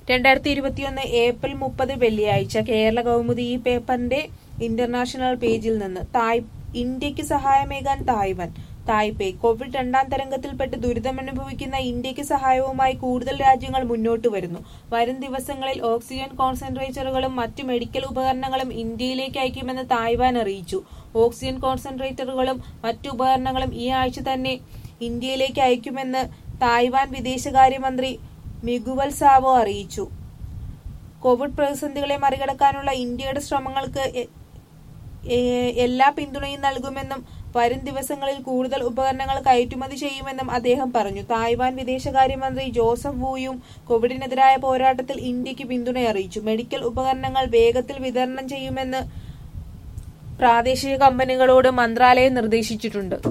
രണ്ടായിരത്തി ഇരുപത്തിയൊന്ന് ഏപ്രിൽ മുപ്പത് വെള്ളിയാഴ്ച കേരള കൗമുദി ഈ പേപ്പറിന്റെ ഇന്റർനാഷണൽ പേജിൽ നിന്ന് തായ് ഇന്ത്യക്ക് സഹായമേകാൻ തായ്വാൻ തായ്പേ കോവിഡ് രണ്ടാം തരംഗത്തിൽപ്പെട്ട് ദുരിതമനുഭവിക്കുന്ന ഇന്ത്യക്ക് സഹായവുമായി കൂടുതൽ രാജ്യങ്ങൾ മുന്നോട്ട് വരുന്നു വരും ദിവസങ്ങളിൽ ഓക്സിജൻ കോൺസെൻട്രേറ്ററുകളും മറ്റു മെഡിക്കൽ ഉപകരണങ്ങളും ഇന്ത്യയിലേക്ക് അയക്കുമെന്ന് തായ്വാൻ അറിയിച്ചു ഓക്സിജൻ കോൺസെൻട്രേറ്ററുകളും മറ്റു ഉപകരണങ്ങളും ഈ ആഴ്ച തന്നെ ഇന്ത്യയിലേക്ക് അയക്കുമെന്ന് തായ്വാൻ വിദേശകാര്യമന്ത്രി മിഗുവൽ സാവോ അറിയിച്ചു കോവിഡ് പ്രതിസന്ധികളെ മറികടക്കാനുള്ള ഇന്ത്യയുടെ ശ്രമങ്ങൾക്ക് എ- എ- എല്ലാ പിന്തുണയും നൽകുമെന്നും വരും ദിവസങ്ങളിൽ കൂടുതൽ ഉപകരണങ്ങൾ കയറ്റുമതി ചെയ്യുമെന്നും അദ്ദേഹം പറഞ്ഞു തായ്വാൻ വിദേശകാര്യമന്ത്രി ജോസഫ് വൂയും കോവിഡിനെതിരായ പോരാട്ടത്തിൽ ഇന്ത്യക്ക് പിന്തുണ അറിയിച്ചു മെഡിക്കൽ ഉപകരണങ്ങൾ വേഗത്തിൽ വിതരണം ചെയ്യുമെന്ന് പ്രാദേശിക കമ്പനികളോട് മന്ത്രാലയം നിർദ്ദേശിച്ചിട്ടുണ്ട്